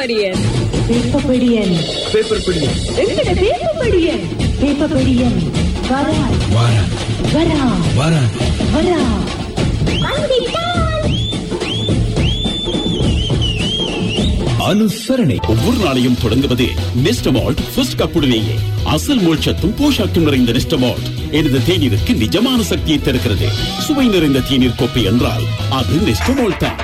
படியன் வேப்பப்படியன் paper பிடி எங்கட வேப்பப்படியன் வேப்பப்படியன் வரா வாரா வரா வாரா வரா அனுசரணை ஒவ்வொரு நாளையும் தொடங்குவது நெஸ்டமால்ட் ஃபர்ஸ்ட் கப்புடனேயே அசல் மோட்சத்தும் போஷாக்கும் நிறைந்த நெஸ்டமால்ட் எனது தேநீருக்கு நிஜமான சக்தியை தருகிறது சுவை நிறைந்த தேநீர் கோப்பை என்றால் அது நெஸ்டமால்ட் தான்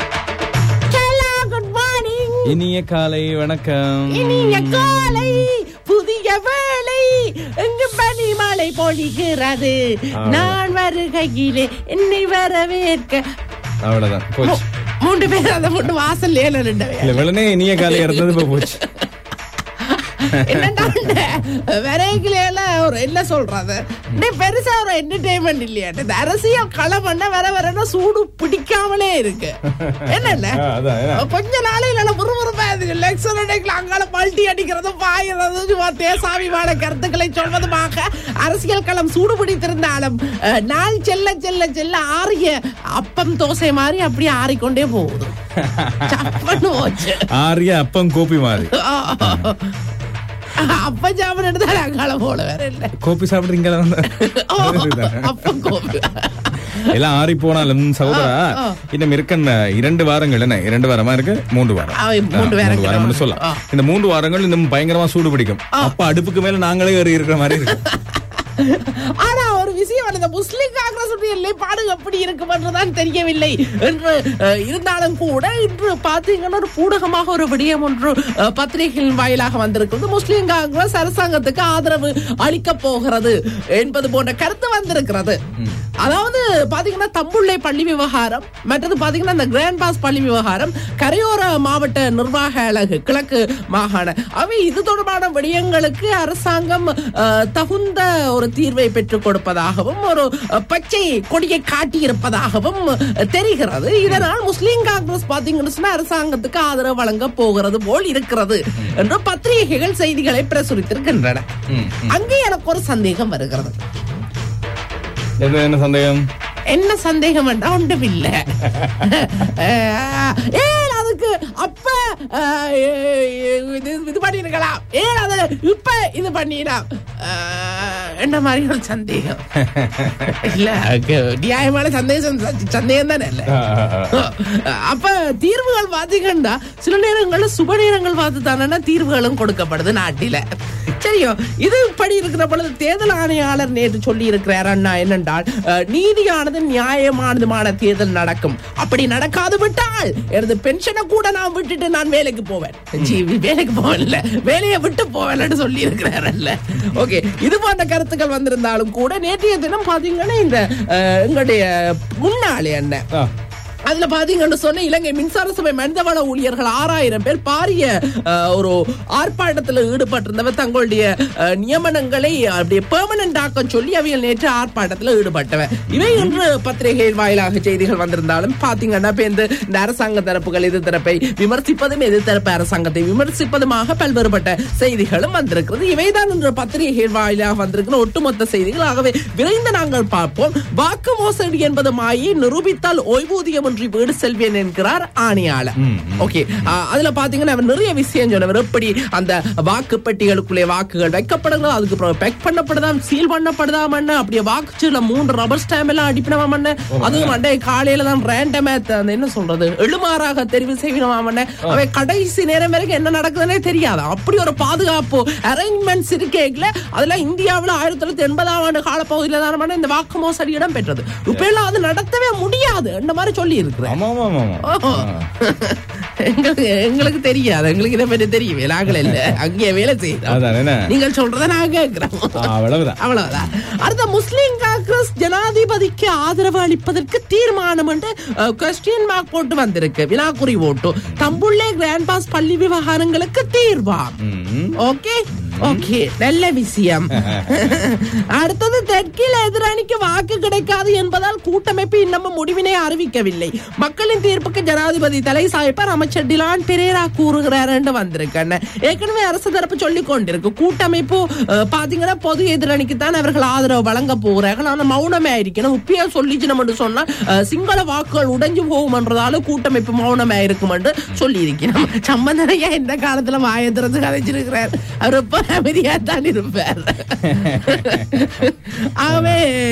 குட் மார்னிங் இனிய காலை வணக்கம் இனிய காலை புதிய வேலை எங்கு பனி மழை பொழிகிறது நான் வருகையிலே என்னை வரவேற்க அவ்வளவுதான் போச்சு மூ- மூன்று பேர் அந்த மூன்று வாசல் ஏழு ரெண்டு இல்ல வெள்ளனே இனிய காலை இருந்தது இப்ப போச்சு என்னடா விரைகில ஒரு என்ன சொல்றது டேய், பெருசா ஒரு என்டர்டைன்மெண்ட் இல்லையா இந்த அரசியல் களம் பண்ண வர வரன்னா சூடு பிடிக்காமலே இருக்கு என்னல்ல ஆ, அதான், அதான். கொஞ்ச நாளையில எல்லாம் விறுவிறுப்பா இருக்கு லெக்சர் அடைக்கல அங்கால பல்ட்டி அடிக்கிறதும் பாயிறதும் சும்மா தேசாபிமான கருத்துக்களை சொல்வதுமாக அரசியல் களம் சூடு பிடித்திருந்தாலும் அஹ், நாள் செல்ல செல்ல செல்ல ஆறிய அப்பம் தோசை மாதிரி அப்படியே ஆறிக்கொண்டே போகுது சப்பன்னு போச்சு ஆரிய அப்பம் கோப்பி மாதிரி அப்ப ஜாமன் எடுத்தா அங்கால போல வேற இல்ல கோப்பி சாப்பிடுறீங்களா வந்து ஓ, அப்ப கோபி எல்லாம் ஆறி போனாலும் சகோதரா ஆ, ஆ. இன்னும் இருக்க இரண்டு வாரங்கள் என்ன இரண்டு வாரமா இருக்கு மூன்று வாரம் ஆ, மூன்று ஆ, மூன்று வாரங்கள். வாரம்னு சொல்லலாம் ஆ. இந்த மூன்று வாரங்கள் இன்னும் பயங்கரமா சூடு பிடிக்கும் அப்ப அடுப்புக்கு மேல நாங்களே ஏறி இருக்கிற மாதிரி இருக்கு ஆனா ஒரு விஷயம் இந்த முஸ்லிம் காங்கிரஸ் நிலைப்பாடு எப்படி இருக்கும் என்றுதான் தெரியவில்லை என்று அஹ், இருந்தாலும் கூட இன்று பாத்தீங்கன்னா ஒரு பூடகமாக ஒரு விடயம் ஒன்று அஹ், பத்திரிகைகளின் வாயிலாக வந்திருக்கிறது முஸ்லிம் காங்கிரஸ் அரசாங்கத்துக்கு ஆதரவு அளிக்க போகிறது என்பது போன்ற கருத்து வந்திருக்கிறது அதாவது பாத்தீங்கன்னா தம்புள்ளை பள்ளி விவகாரம் மற்றது பாத்தீங்கன்னா இந்த கிராண்ட் பாஸ் பள்ளி விவகாரம் கரையோர மாவட்ட நிர்வாக அலகு கிழக்கு மாகாண அவை இது தொடர்பான விடயங்களுக்கு அரசாங்கம் அஹ், தகுந்த ஒரு தீர்வை பெற்றுக் கொடுப்பதாகவும் ஒரு அஹ், பச்சை கொடியை காட்டியிருப்பதாகவும் தெரிகிறது இதனால் முஸ்லிம் காங்கிரஸ் பாத்தீங்கன்னு சொன்னா அரசாங்கத்துக்கு ஆதரவு வழங்க போகிறது போல் இருக்கிறது என்று பத்திரிகைகள் செய்திகளை பிரசுரித்திருக்கின்றன அங்கே எனக்கு ஒரு சந்தேகம் வருகிறது எது என்ன சந்தேகம் என்ன சந்தேகம் வேண்டாம் ஒன்றும் இல்ல அஹ், ஏன் அதுக்கு அப்ப அஹ், இது இது பண்ணிருக்கலாம் ஏன் அது இப்ப இது பண்ணிடலாம் அஹ், என்ன மாதிரி ஒரு சந்தேகம் இல்ல க- நியாயமான சந்தேகம் சந்தேகம் தானே இல்ல ஆ, ஆ, ஆ. அப்ப தீர்வுகள் பாத்தீங்கன்னா சில நேரங்கள்ல சுப நேரங்கள் பார்த்து தானே தீர்வுகளும் கொடுக்கப்படுது நாட்டில சரியோ இது இப்படி இருக்கிற பொழுது தேர்தல் ஆணையாளர் நேற்று சொல்லி இருக்கிறார் அண்ணா என்னென்றால் அஹ், நீதியானது நியாயமானதுமான தேர்தல் நடக்கும் அப்படி நடக்காது விட்டால் எனது பென்ஷனை கூட நான் விட்டுட்டு நான் வேலைக்கு போவேன் சீ, வேலைக்கு போவேன் இல்ல வேலையை விட்டு போவேன்னு சொல்லி இருக்கிறாரல்ல ஓகே இது போன்ற கருத்துக்கள் வந்திருந்தாலும் கூட நேற்றைய தினம் பாத்தீங்கன்னா இந்த அஹ், எங்களுடைய முன்னாளே என்ன ஆ. அதுல பாத்தீங்கன்னு சொன்ன இலங்கை மின்சார சபை மனிதவள ஊழியர்கள் ஆறாயிரம் பேர் பாரிய அஹ், ஒரு ஆர்ப்பாட்டத்தில் ஈடுபட்டிருந்தவர் தங்களுடைய அஹ், நியமனங்களை அப்படியே பெர்மனன்ட் ஆக்க சொல்லி அவைகள் நேற்று ஆர்ப்பாட்டத்தில் ஈடுபட்டவர் இவை இன்று பத்திரிகை வாயிலாக செய்திகள் வந்திருந்தாலும் பாத்தீங்கன்னா இப்ப இந்த இந்த அரசாங்க தரப்புகள் எதிர் தரப்பை விமர்சிப்பதும் எதிர் தரப்பு அரசாங்கத்தை விமர்சிப்பதுமாக பல்வேறுபட்ட செய்திகளும் வந்திருக்கிறது இவைதான் இன்று பத்திரிகை வாயிலாக வந்திருக்கிற ஒட்டுமொத்த செய்திகள் ஆகவே விரைந்து நாங்கள் பார்ப்போம் வாக்கு மோசடி என்பது மாயை நிரூபித்தால் ஓய்வூதியம் ஒன்றி வீடு செல்வேன் என்கிறார் ஆணையாளர் ஓகே அதுல பாத்தீங்கன்னா அவர் நிறைய விஷயம் சொன்னவர் எப்படி அந்த வாக்குப்பெட்டிகளுக்குள்ளே வாக்குகள் வைக்கப்படுகிறது அதுக்கு அப்புறம் பெக் பண்ணப்படுதாம் சீல் பண்ணப்படுதாம் அப்படியே வாக்குச்சீல மூன்று ரப்பர் ஸ்டாம்ப் எல்லாம் அடிப்பினவாம் அதுவும் அண்டை காலையில தான் ரேண்டமா அந்த என்ன சொல்றது எழுமாறாக தெரிவு செய்வினவாம் அவை கடைசி நேரம் வரைக்கும் என்ன நடக்குதுன்னே தெரியாது அப்படி ஒரு பாதுகாப்பு அரேஞ்ச்மெண்ட்ஸ் இருக்கேங்கள அதெல்லாம் இந்தியாவுல ஆயிரத்தி தொள்ளாயிரத்தி எண்பதாம் ஆண்டு காலப்பகுதியில தான் இந்த வாக்கு மோசடி இடம் பெற்றது இப்ப எல்லாம் அது நடத்தவே முடியாது இந்த மாதிரி சொல்லி இருக்கிறேன் ஆமா ஆமா ஆமா ஓஹோ. எங்களுக்கு எங்களுக்கு தெரியாது எங்களுக்கு இதை பற்றி தெரியும் நாங்கள் இல்ல அங்கே வேலை செய்யறோம் அதான் என்ன நீங்கள் சொல்றத நான் கேட்கிறோம் ஆ, அவ்வளவுதான் அவ்வளவுதான் அடுத்த முஸ்லிம் காங்கிரஸ் ஜனாதிபதிக்கு ஆதரவு அளிப்பதற்கு தீர்மானம் என்று கொஸ்டின் மார்க் போட்டு வந்திருக்கு வினாக்குறி ஓட்டு தம்புள்ளே கிராண்ட் பாஸ் பள்ளி விவகாரங்களுக்கு தீர்வாம் ஓகே ஓகே நல்ல விஷயம் அடுத்தது தெற்கில் எதிர அணிக்கு வாக்கு கிடைக்காது என்பதால் கூட்டமைப்பு இன்னமும் முடிவினை அறிவிக்கவில்லை மக்களின் தீர்ப்புக்கு ஜனாதிபதி தலை சாய்ப்பார் அமைச்சர் டிலான் பெரேரா கூறுகிறார் என்று வந்திருக்கேன் ஏற்கனவே அரசு தரப்பு சொல்லிக் கொண்டிருக்கு கூட்டமைப்பு அஹ், பாத்தீங்கன்னா பொது எதிரணிக்கு தான் அவர்கள் ஆதரவு வழங்க போகிறார்கள் ஆனா மௌனமே ஆയിരിக்கணும் உப்பியா சொல்லிச்சு நம்ம சொன்னா அஹ், சிங்கள வாக்குகள் உடைஞ்சு போகும் என்றதால கூட்டமைப்பு மௌனமே இருக்கும் என்று சொல்லி இருக்கிறோம் சம்பந்தனையா இந்த காலத்துல வாயத்திறந்து கதைச்சிருக்கிறார் அவர் எப்ப அமைதியா தான் இருப்பார் ஆகவே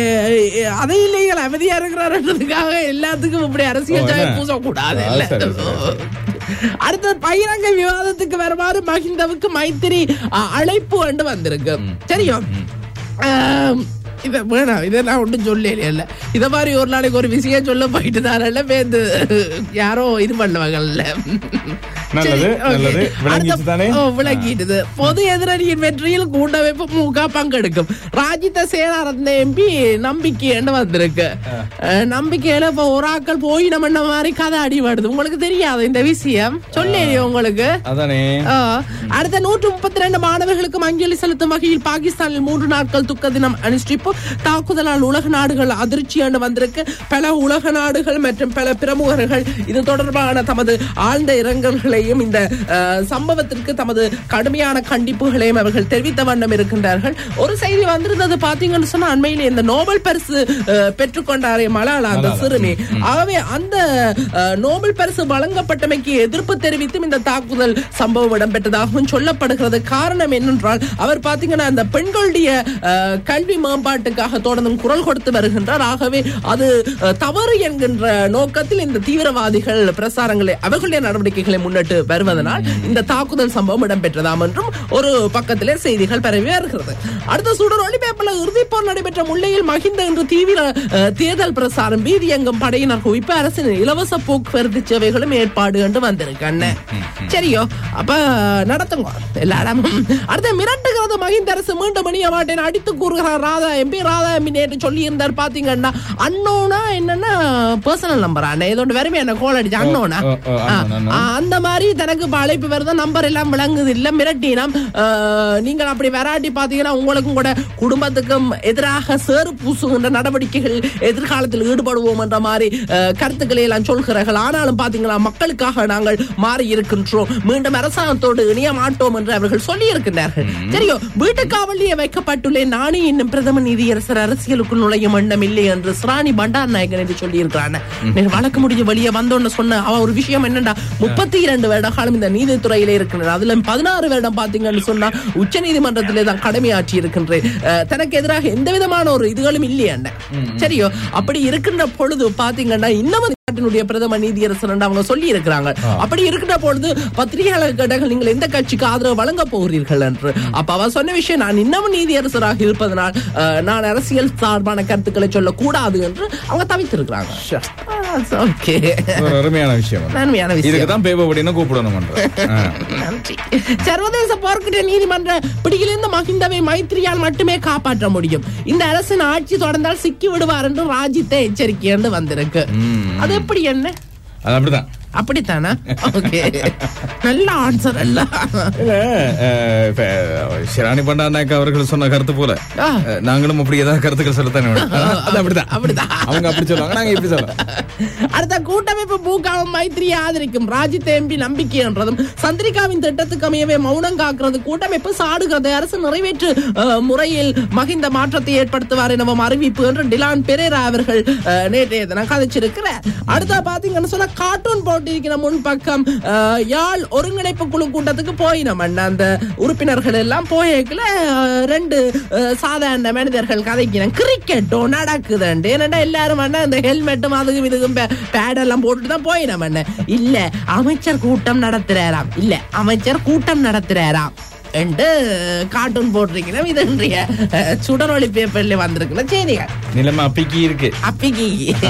அதை இல்லைகள் அமைதியா இருக்கிறாருன்றதுக்காக எல்லாத்துக்கும் இப்படி அரசியல் சாயம் ஓ, பூசக்கூடாது ஆ, இல்ல சரி, சரி. அடுத்த பகிரங்க விவாதத்துக்கு வருமாறு மகிந்தவுக்கு மைத்திரி அ, அழைப்பு வந்து வந்திருக்கு தெரியும் ஆம், இத வேணாம் இதை நான் ஒன்றும் சொல்லல இத மாதிரி ஒரு நாளைக்கு ஒரு விஷயம் சொல்ல போயிட்டு தானே பேந்து யாரோ இது பண்ணுவாங்கல்ல நல்லது, சரி, okay. நல்லது. விளங்கிச்சு அடுத்த- தானே? ஓ, விளங்கிடுது பொது எதிரணியின் வெற்றியில் கூட்டமைப்பு மூகா பங்கெடுக்கும் ராஜித சேனாரத்ன எம்பி நம்பிக்கைன்னு வந்திருக்கு அஹ், நம்பிக்கையில இப்ப ஒரு ஆக்கள் போய் நம்ம இந்த மாதிரி கதை அடிபடுது உங்களுக்கு தெரியாது இந்த விஷயம் சொல்லேயே உங்களுக்கு அதானே ஆ, அடுத்த நூற்று முப்பத்தி ரெண்டு மாணவர்களுக்கும் அஞ்சலி செலுத்தும் வகையில் பாகிஸ்தானில் மூன்று நாட்கள் துக்க தினம் அனுஷ்டிப்பு தாக்குதலால் உலக நாடுகள் அதிர்ச்சியாண்டு வந்திருக்கு பல உலக நாடுகள் மற்றும் பல பிரமுகர்கள் இது தொடர்பான தமது ஆழ்ந்த இரங்கல்களையும் இந்த ஆ, சம்பவத்திற்கு தமது கடுமையான கண்டிப்புகளையும் அவர்கள் தெரிவித்த வண்ணம் இருக்கின்றார்கள் ஒரு செய்தி வந்திருந்தது பாத்தீங்கன்னு சொன்னா அண்மையில் இந்த நோபல் பரிசு ஆ, பெற்றுக்கொண்டாரே மலாலா அந்த சிறுமி ஆகவே அந்த ஆ, நோபல் பரிசு வழங்கப்பட்டமைக்கு எதிர்ப்பு தெரிவித்தும் இந்த தாக்குதல் சம்பவம் இடம்பெற்றதாகவும் சொல்லப்படுகிறது காரணம் என்னென்றால் அவர் பாத்தீங்கன்னா அந்த பெண்களுடைய அஹ், கல்வி மேம்பாட்டுக்காக தொடர்ந்தும் குரல் கொடுத்து வருகின்றார் ஆகவே அது அஹ், தவறு என்கின்ற நோக்கத்தில் இந்த தீவிரவாதிகள் பிரசாரங்களை அவர்களுடைய நடவடிக்கைகளை முன்னிட்டு வருவதனால் இந்த தாக்குதல் சம்பவம் இடம்பெற்றதாம் என்றும் ஒரு பக்கத்திலே செய்திகள் பரவி வருகிறது அடுத்த சுடர் ஒளிபேப்பல இறுதிப்போர் நடைபெற்ற முல்லையில் மகிந்த இன்று தீவிர அஹ், தேர்தல் பிரசாரம் வீதி எங்கும் படையினர் குவிப்பு அரசின் இலவச போக்குவரத்து சேவைகளும் ஏற்பாடு என்று வந்திருக்காங்க சரியோ அப்ப நடத்துங்க எல்லா இடமும் அடுத்த மிரட்டுகிறது மகிந்த அரசு மீண்டும் மணிய மாட்டேன் அடித்து கூறுகிறார் ராதா எம்பி ராதா எம்பி நேற்று சொல்லி இருந்தார் பாத்தீங்கன்னா அன்னோனா என்னன்னா பர்சனல் நம்பரா ஏதோ ஒன்று வெறுமே என்ன கோல் அடிச்சு அன்னோனா ஓ, ஓ, unknown, unknown. ஆ, அந்த மாதிரி தனக்கு இப்ப அழைப்பு வருது நம்பர் எல்லாம் விளங்குது இல்ல மிரட்டினம் நீங்கள் அப்படி வராட்டி பாத்தீங்கன்னா உங்களுக்கும் கூட குடும்பத்துக்கும் எதிராக சேறு பூசுகின்ற நடவடிக்கைகள் எதிர்காலத்தில் ஈடுபடுவோம் என்ற மாதிரி அஹ், கருத்துக்களை எல்லாம் சொல்கிறார்கள் ஆனாலும் பாத்தீங்களா மக்களுக்காக நாங்கள் மாறி இருக்கின்றோம் மீண்டும் அரசாங்கத்தோடு இணைய மாட்டோம் என்று அவர்கள் சொல்லி இருக்கின்றார்கள் சரியோ வீட்டுக்காவலியே வைக்கப்பட்டுள்ளேன் நானே இன்னும் பிரதம நீதியரசர் அரசியலுக்குள் நுழையும் எண்ணம் இல்லை என்று சிராணி பண்டார் நாயகன் என்று சொல்லி இருக்கிறான் வழக்கு முடிஞ்ச வெளியே வந்தோன்னு சொன்ன அவ ஒரு விஷயம் என்னண்டா முப்பத்தி இரண்டு வருட காலம் இந்த நீதித்துறையிலே இருக்கின்றது அதுல பதினாறு வருடம் பாத்தீங்கன்னு சொன்னா உச்ச நீதிமன்றத்திலே தான் கடமையாற்றி இருக்கின்றேன் அஹ், தனக்கு எதிராக எந்த விதமான ஒரு இதுகளும் இல்லையாண்ட சரியோ அப்படி இருக்கின்ற பொழுது பாத்தீங்கன்னா இன்னமும் நாட்டினுடைய பிரதம நீதியரசர் என்று அவங்க சொல்லி இருக்கிறாங்க அப்படி இருக்கின்ற பொழுது பத்திரிகையாளர் கேட்டார்கள் நீங்கள் எந்த கட்சிக்கு ஆதரவு வழங்க போகிறீர்கள் என்று அப்ப அவ சொன்ன விஷயம் நான் இன்னமும் நீதியரசராக இருப்பதனால் அஹ், நான் அரசியல் சார்பான கருத்துக்களை சொல்லக்கூடாது என்று அவங்க தவித்திருக்கிறாங்க ஓகே ஒரு அருமையான விஷயம் அது. நன்மையான விஷயம் இதுக்குதான் பேப்பர் படினா கூப்பிடணும் ஆ. நன்றி சர்வதேச போர்க்குற்ற நீதிமன்ற பிடியிலிருந்து மகிந்தவை மைத்திரியால் மட்டுமே காப்பாற்ற முடியும் இந்த அரசின் ஆட்சி தொடர்ந்தால் சிக்கி விடுவார் என்று ராஜித்தை எச்சரிக்கை என்று வந்திருக்கு அது எப்படி என்ன அது அப்படிதான் அப்படித்தானா ஓகே நல்ல ஆன்சர் அல்ல இல்ல அஹ், இப்ப சிராணி பண்டார் நாயக் அவர்கள் சொன்ன கருத்து போல ஆ. அஹ், நாங்களும் அப்படி ஏதாவது கருத்துக்கள் சொல்லத்தானே வேணும். அது அப்படிதான் அப்படிதான். அவங்க அப்படி சொல்லுவாங்க நாங்க இப்படி சொல்லலாம் அடுத்த கூட்டமைப்பு பூகாவும் மைத்திரியை ஆதரிக்கும் ராஜித் எம்பி நம்பிக்கை என்றதும் சந்திரிகாவின் திட்டத்துக்கு அமையவே மௌனம் காக்கிறது கூட்டமைப்பு சாடுகிறது அரசு நிறைவேற்று அஹ், முறையில் மகிந்த மாற்றத்தை ஏற்படுத்துவார் எனவும் அறிவிப்பு என்று டிலான் பெரேரா அவர்கள் அஹ், நேற்றைய தினம் கதைச்சிருக்கிறார் அடுத்த பாத்தீங்கன்னு சொன்னா கார்ட்டூன் போட்டிருக்கிற முன்பக்கம் அஹ், யாழ் ஒருங்கிணைப்பு குழு கூட்டத்துக்கு போயினோம் அண்ணா. அந்த உறுப்பினர்கள் எல்லாம் போயக்குல அஹ், ரெண்டு அஹ், சாதாரண மனிதர்கள் கதைக்கிறேன் கிரிக்கெட்டோ நடக்குதுண்டு ஏன்னா எல்லாரும் அண்ணா இந்த ஹெல்மெட்டும் அதுக்கும் இதுக்கும் பேட் எல்லாம் போட்டுட்டு தான் போயினோம் அண்ணா. இல்ல அமைச்சர் கூட்டம் நடத்துறாராம் இல்ல அமைச்சர் கூட்டம் நடத்துறாராம் என்று கார்ட்டூன் போட்டிருக்கிறோம் இது இன்றைய அஹ், சுடரொளி பேப்பர்ல வந்திருக்கிற செய்திகள் நிலைமை அப்பிக்கி இருக்கு அப்பிக்கு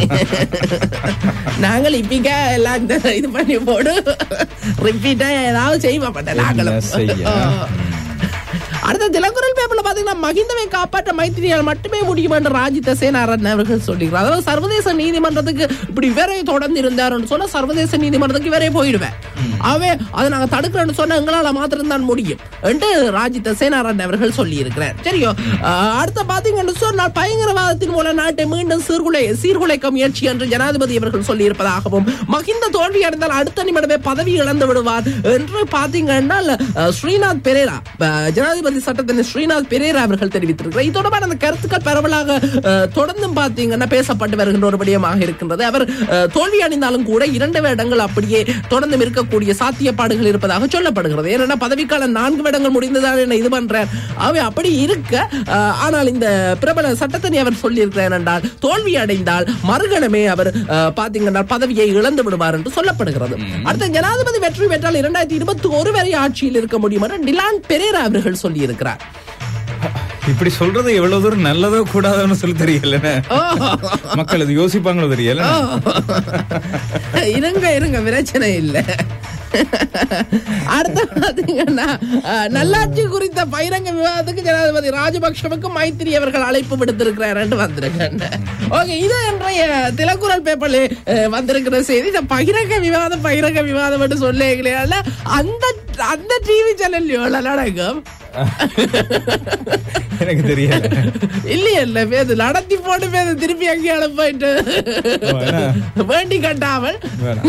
நாங்கள் இப்பிக்க எல்லாம் இந்த இது பண்ணி போடு ரிப்பீட்டா ஏதாவது செய்வோம் மாட்டேன் நாங்களும் என்ன செய்ய? அடுத்த திலக்குரல் பேப்பர்ல பாத்தீங்கன்னா மகிந்தவை காப்பாற்ற மைத்திரியால் மட்டுமே முடியும் என்று ராஜித சேனாரன் அவர்கள் சொல்லிக்கிறார் அதாவது சர்வதேச நீதிமன்றத்துக்கு இப்படி இவரே தொடர்ந்து இருந்தாருன்னு சொன்னா சர்வதேச நீதிமன்றத்துக்கு இவரே போயிடுவேன் அவே அதை நாங்க தடுக்கிறோம்னு சொன்னா எங்களால மாத்திரம் தான் முடியும் என்று ராஜித சேனாரன் அவர்கள் சொல்லி இருக்கிறார் சரியோ அஹ், அடுத்த பாத்தீங்கன்னு சொன்னால் பயங்கரவாதத்தின் யுத்தத்தின் மூலம் நாட்டை மீண்டும் சீர்குலை சீர்குலைக்க முயற்சி என்று ஜனாதிபதி அவர்கள் சொல்லியிருப்பதாகவும் மஹிந்த தோல்வி அடைந்தால் அடுத்த நிமிடமே பதவி இழந்து விடுவார் என்று பாத்தீங்கன்னா அஹ், ஸ்ரீநாத் பெரேரா அஹ், ஜனாதிபதி சட்டத்தின் ஸ்ரீநாத் பெரேரா அவர்கள் தெரிவித்திருக்கிறார் இது தொடர்பான அந்த கருத்துக்கள் பரவலாக அஹ், தொடர்ந்தும் பாத்தீங்கன்னா பேசப்பட்டு வருகின்ற ஒரு விடயமாக இருக்கின்றது அவர் அஹ், தோல்வி அடைந்தாலும் கூட இரண்டு வருடங்கள் அப்படியே தொடர்ந்தும் இருக்கக்கூடிய சாத்தியப்பாடுகள் இருப்பதாக சொல்லப்படுகிறது ஏன்னா பதவிக்காலம் நான்கு வருடங்கள் முடிந்ததால் என்ன இது பண்றார் அவை அப்படி இருக்க அஹ், ஆனால் இந்த பிரபல சட்டத்தினை அவர் சொல்லியிருக்கிறார் என்றால் தோல்வி அடைந்தால் மறுகணமே அவர் அஹ், பாத்தீங்கன்னா பதவியை இழந்து விடுவார் என்று சொல்லப்படுகிறது அடுத்த ஜனாதிபதி வெற்றி பெற்றால் இரண்டாயிரத்தி இருபத்தி ஒரு வரை ஆட்சியில் இருக்க முடியும் என டிலான் பெரேரா அவர்கள் சொல்லியிருக்கிறார் இப்படி சொல்றது எவ்வளவு தூரம் நல்லதோ கூடாதோன்னு சொல்லி தெரியல மக்கள் இது யோசிப்பாங்களோ தெரியல இருங்க இருங்க பிரச்சனை இல்ல அடுத்து பாத்தீங்கன்னா அஹ், நல்லாட்சி குறித்த பகிரங்க விவாதத்துக்கு ஜனாதிபதி ராஜபக்ஷவுக்கு மைத்திரி அவர்கள் அழைப்பு விடுத்திருக்கிறார் என்று வந்திருக்கேன் ஓகே இது இன்றைய திலக்குரல் பேப்பர்ல அஹ், வந்திருக்கிற செய்தி இந்த பகிரங்க விவாதம் பகிரங்க விவாதம் என்று சொல்லேங்களே அந்த அந்த டிவி சேனல்லையோ நடக்கும் எனக்கு தெரியல இல்லையே இல்ல பேது நடத்தி போட்டு பேது திருப்பி அங்கேயால போயிட்டு ஓ, என்ன? வேண்டி கட்டாமல்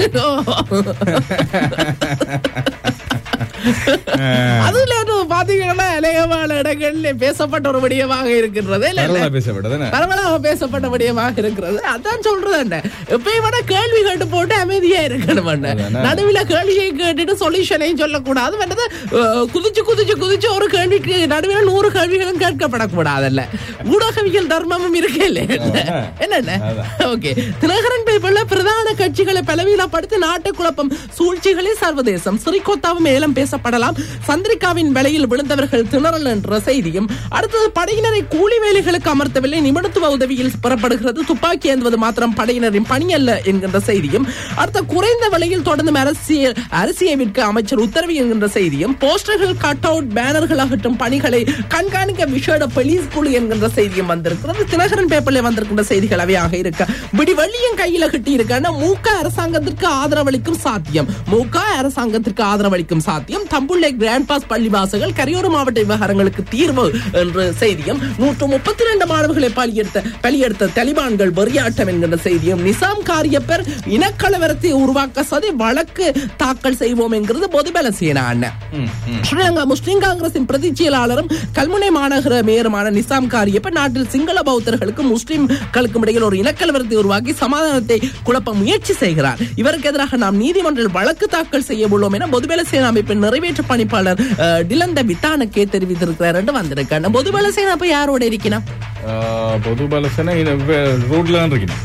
அதுல ஒரு பாத்தீங்கன்னா அநேகமான இடங்கள்ல பேசப்பட்ட ஒரு விடயமாக இருக்கின்றது இல்ல இல்ல பரவலா பேசப்பட்டது பரவலாக பேசப்பட்ட விடயமாக இருக்கிறது அதான் சொல்றது எப்பயும் விட கேள்வி கேட்டு போட்டு அமைதியா இருக்கணும் அண்ணே. அதானே. நடுவுல கேள்வியை கேட்டுட்டு சொல்யூஷனையும் சொல்லக்கூடாது வேண்டது அஹ், குதிச்சு குதிச்சு குதிச்சு ஒரு கேள்விக்கு நடுவில் நூறு கேள்விகளும் கேட்கப்படக்கூடாதல்ல ஊடகவியல் தர்மமும் இருக்கே இல்ல என்னென்ன அதான். ஓகே தினகரன் பேப்பர்ல பிரதான கட்சிகளை பலவீனப்படுத்தி நாட்டு குழப்பம் சூழ்ச்சிகளே சர்வதேசம் சிறிகோத்தாவும் ஏலம் பேசப்படலாம் சந்திரிகாவின் விலையில் விழுந்தவர்கள் திணறல் என்ற செய்தியும் அடுத்தது படையினரை கூலி வேலைகளுக்கு அமர்த்தவில்லை நிபுணத்துவ உதவியில் பெறப்படுகிறது துப்பாக்கி ஏந்துவது மாத்திரம் படையினரின் பணி அல்ல என்கின்ற செய்தியும் அடுத்த குறைந்த விலையில் தொடர்ந்து அரசியல் அரிசியை விற்க அமைச்சர் உத்தரவு என்கின்ற செய்தியும் போஸ்டர்கள் கட் அவுட் பேனர்கள் அகற்றும் பணிகளை கண்காணிக்க விசேட போலீஸ் குழு என்கின்ற செய்தியும் வந்திருக்கிறது தினகரன் பேப்பர்ல வந்திருக்கின்ற செய்திகள் அவையாக இருக்க விடிவள்ளியும் கையில கட்டி இருக்கான மூக அரசாங்கத்திற்கு ஆதரவளிக்கும் சாத்தியம் மூக அரசாங்கத்திற்கு ஆதரவளிக்கும் சாத்தியம் தம்புள்ளை கிராண்ட் பாஸ் பள்ளிவாசல் கரையோர மாவட்ட விவகாரங்களுக்கு தீர்வு என்ற செய்தியும் நூற்று முப்பத்தி ரெண்டு மாணவர்களை பலியெடுத்த பலியெடுத்த தலிபான்கள் வெறியாட்டம் என்கின்ற செய்தியும் நிசாம் காரியப்பர் இனக்கலவரத்தை உருவாக்க சதி வழக்கு தாக்கல் செய்வோம் என்கிறது பொதுபல சேனா அண்ணன் ஸ்ரீலங்கா முஸ்லிம் காங்கிரசின் பிரதி செயலாளரும் கல்முனை மாநகர மேயருமான நிசாம் காரியப்ப நாட்டில் சிங்கள பௌத்தர்களுக்கும் முஸ்லிம்களுக்கும் இடையில் ஒரு இனக்கலவரத்தை உருவாக்கி சமாதானத்தை குழப்ப முயற்சி செய்கிறார் இவருக்கு எதிராக நாம் நீதிமன்றில் வழக்கு தாக்கல் செய்ய உள்ளோம் என பொதுபல சேனா அமைப்பின் நிறைவேற்று பணிப்பாளர் அஹ், டிலந்த வித்தானக்கே தெரிவித்திருக்கிறார் என்று வந்திருக்காங்க பொதுபல சேனா அப்ப யாரோட இருக்கணும் பொது பலசன ரோட்ல தான் இருக்கணும்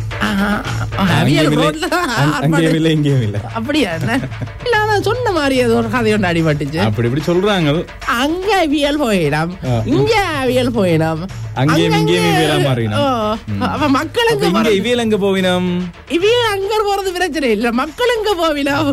அவியல் அங்கேயும் ரோட்ல இல்லை, தான் அங்க- அங்கேயும் இல்லை இங்கேயும் இல்லை அப்படியா என்ன இல்ல அதான் சொன்ன மாதிரி ஏதோ ஒரு கதை ஒன்று அடிபட்டுச்சு அப்படி இப்படி சொல்றாங்க அங்க அவியல் போயிடும் ஆ. இங்க அவியல் போயிடும் அங்கேயும் அங்கங்க- இங்கேயும் இவியலா மாறிடும். ஓ, அப்ப மக்களுக்கு இங்க போறது- இவியல் எங்க போவினம் இவியல் அங்க போறது பிரச்சனை இல்ல மக்களுங்க போவிடும்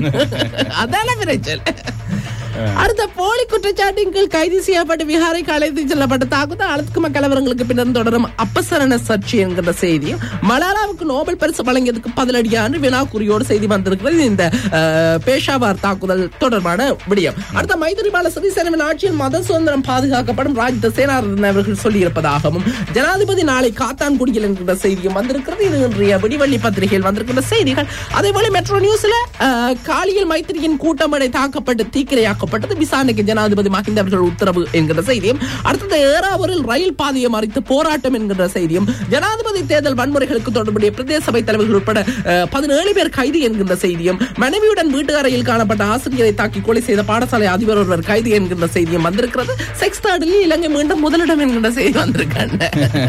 அதான பிரச்சனை அடுத்த போலி குற்றச்சாட்டின் கீழ் கைது செய்யப்பட்டு விஹாரைக்கு அழைத்து செல்லப்பட்ட தாக்குதல் அழுத்துக்கும கலவரங்களுக்கு பின்னர் தொடரும் அப்பசரண சர்ச்சை என்கிற செய்தியும் மலாலாவுக்கு நோபல் பரிசு வழங்கியதுக்கு பதிலடியான வினாக்குறியோடு செய்தி வந்திருக்கிறது இந்த அஹ், பேஷாவார் தாக்குதல் தொடர்பான விடயம் அடுத்த மைத்திரிபால சிறிசேனவின் ஆட்சியில் மத சுதந்திரம் பாதுகாக்கப்படும் ராஜ்த சேனாரத்ன அவர்கள் சொல்லியிருப்பதாகவும் ஜனாதிபதி நாளை காத்தான்குடியில் என்கிற செய்தியும் வந்திருக்கிறது இது இன்றைய விடிவள்ளி பத்திரிகையில் வந்திருக்கின்ற செய்திகள் அதேபோல மெட்ரோ நியூஸ்ல அஹ், காலியில் மைத்திரியின் கூட்டமடை தாக்கப்பட்டு தீக்கிரையாக்கப்பட்டது விசாரணைக்கு ஜனாதிபதி மஹிந்த அவர்கள் உத்தரவு என்கிற செய்தியும் அடுத்தது ஏறாவூரில் ரயில் பாதையை மறித்து போராட்டம் என்கிற செய்தியும் ஜனாதிபதி தேர்தல் வன்முறைகளுக்கு தொடர்புடைய பிரதேச சபை தலைவர்கள் உட்பட பதினேழு பேர் கைது என்கின்ற செய்தியும் மனைவியுடன் வீட்டு அறையில் காணப்பட்ட ஆசிரியரை தாக்கி கொலை செய்த பாடசாலை அதிபர் ஒருவர் கைது என்கின்ற செய்தியும் வந்திருக்கிறது செக்ஸ் தாடில் இலங்கை மீண்டும் முதலிடம் என்கின்ற செய்தி வந்திருக்காங்க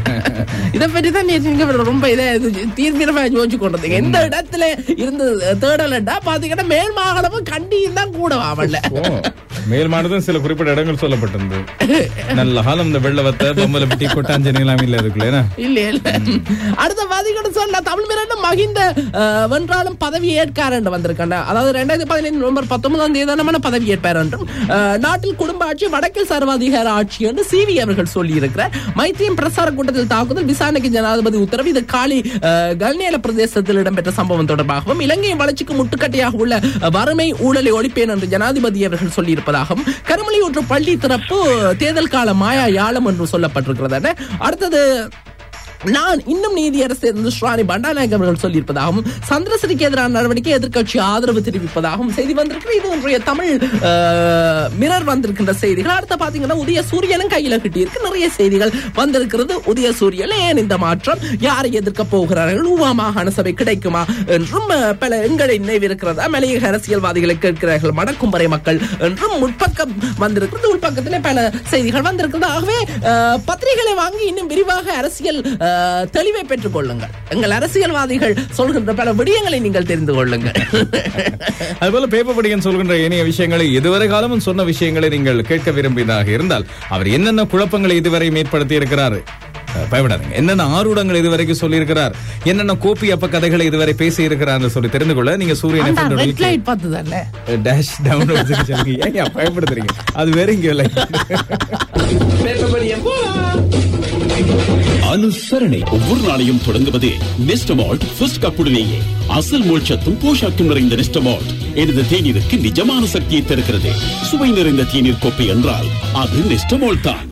இதை பற்றி தான் நேற்று நீங்க ரொம்ப இதை தீர்மானமா யோசிச்சு கொண்டது எந்த இடத்துல இருந்து தேடலண்டா பாத்தீங்கன்னா மேல் மாகாணமும் கண்டியும் தான் கூட ஆவல்ல ஓ, மேல் மாநிலம் சில குறிப்பிட்ட இடங்கள் சொல்லப்பட்டிருந்தது நல்ல காலம் இந்த வெள்ளவத்தை பொம்மலை பெட்டி கொட்டாஞ்சனி எல்லாம் இல்ல அதுக்குள்ள என்ன? இல்ல இல்ல அடுத்த பாதிக்கணும் சொன்ன தமிழ் மிரண்டு மகிந்த அஹ், வென்றாலும் பதவி ஏற்கார் என்று வந்திருக்காங்க அதாவது ரெண்டாயிரத்தி பதினைந்து நவம்பர் பத்தொன்பதாம் தேதி தானமான பதவி ஏற்பார் என்றும் அஹ், நாட்டில் குடும்ப ஆட்சி வடக்கில் சர்வாதிகார ஆட்சி என்று சிவி அவர்கள் சொல்லி இருக்கிறார் மைத்திரியின் பிரசார கூட்டத்தில் தாக்குதல் விசாரணைக்கு ஜனாதிபதி உத்தரவு இது காலி அஹ், கல்நேல பிரதேசத்தில் இடம்பெற்ற சம்பவம் தொடர்பாகவும் இலங்கையின் வளர்ச்சிக்கு முட்டுக்கட்டையாக உள்ள அஹ், வறுமை ஊழலை ஒழிப்பேன் என்று ஜனாதிபதி அவர்கள் சொல்லியிருப்பதாகவும் கருமலையூற்று பள்ளி திறப்பு தேர்தல் கால மாயா யாழம் என்று சொல்லப்பட்டிருக்கிறது அடுத்தது நான் இன்னும் நீதியரசு இருந்து ஸ்ரானி பண்டாநாயக் அவர்கள் சொல்லியிருப்பதாகவும் சந்திரசிறிக்கு எதிரான நடவடிக்கை எதிர்க்கட்சி ஆதரவு தெரிவிப்பதாகவும் செய்தி வந்திருக்கு இது இன்றைய தமிழ் அஹ், மிரர் வந்திருக்கின்ற செய்திகள் அடுத்து பாத்தீங்கன்னா உதய சூரியனும் கையில கிட்டியிருக்கு நிறைய செய்திகள் வந்திருக்கிறது உதய சூரியன் ஏன் இந்த மாற்றம் யாரை எதிர்க்க போகிறார்கள் ஊவா மாகாண சபை கிடைக்குமா என்றும் அஹ், பல எங்களை நினைவிருக்கிறதா மலையக அரசியல்வாதிகளை கேட்கிறார்கள் மடக்கும்பறை மக்கள் என்றும் முற்பக்கம் வந்திருக்கிறது உள்பக்கத்திலே பல செய்திகள் வந்திருக்கிறது ஆகவே அஹ், பத்திரிகைகளை வாங்கி இன்னும் விரிவாக அரசியல் அஹ், தெளிவை பெற்றுக் கொள்ளுங்கள் எங்கள் அரசியல்வாதிகள் சொல்கின்ற பல விடயங்களை நீங்கள் தெரிந்து கொள்ளுங்கள் அதுபோல பேப்பர் படிகன் சொல்கின்ற ஏனைய விஷயங்களை இதுவரை காலமும் சொன்ன விஷயங்களை நீங்கள் கேட்க விரும்பியதாக இருந்தால் அவர் என்னென்ன குழப்பங்களை இதுவரை ஏற்படுத்தி இருக்கிறார் அஹ், பயப்படாதீங்க என்னென்ன ஆரூடங்கள் இதுவரைக்கும் சொல்லியிருக்கிறார் என்னென்ன கோப்பி அப்ப கதைகளை இதுவரை பேசி இருக்கிறார் சொல்லி தெரிந்து கொள்ள நீங்க சூரியன் அந்த FM ரெட் லைட் பார்த்து தானே டேஷ் டவுன்லோட் சொல்லுங்க ஏன் பயப்படுத்துறீங்க அது வேற இங்க இல்லை அனுசரணை ஒவ்வொரு நாளையும் தொடங்குவது நெஸ்டமால்ட் ஃபர்ஸ்ட் கப்புடனேயே அசல் மோட்சத்தும் போஷாக்கும் நிறைந்த நெஸ்டமால்ட் எனது தேநீருக்கு நிஜமான சக்தியை தருகிறது சுவை நிறைந்த தேநீர் கோப்பை என்றால் அது நெஸ்டமால்ட் தான்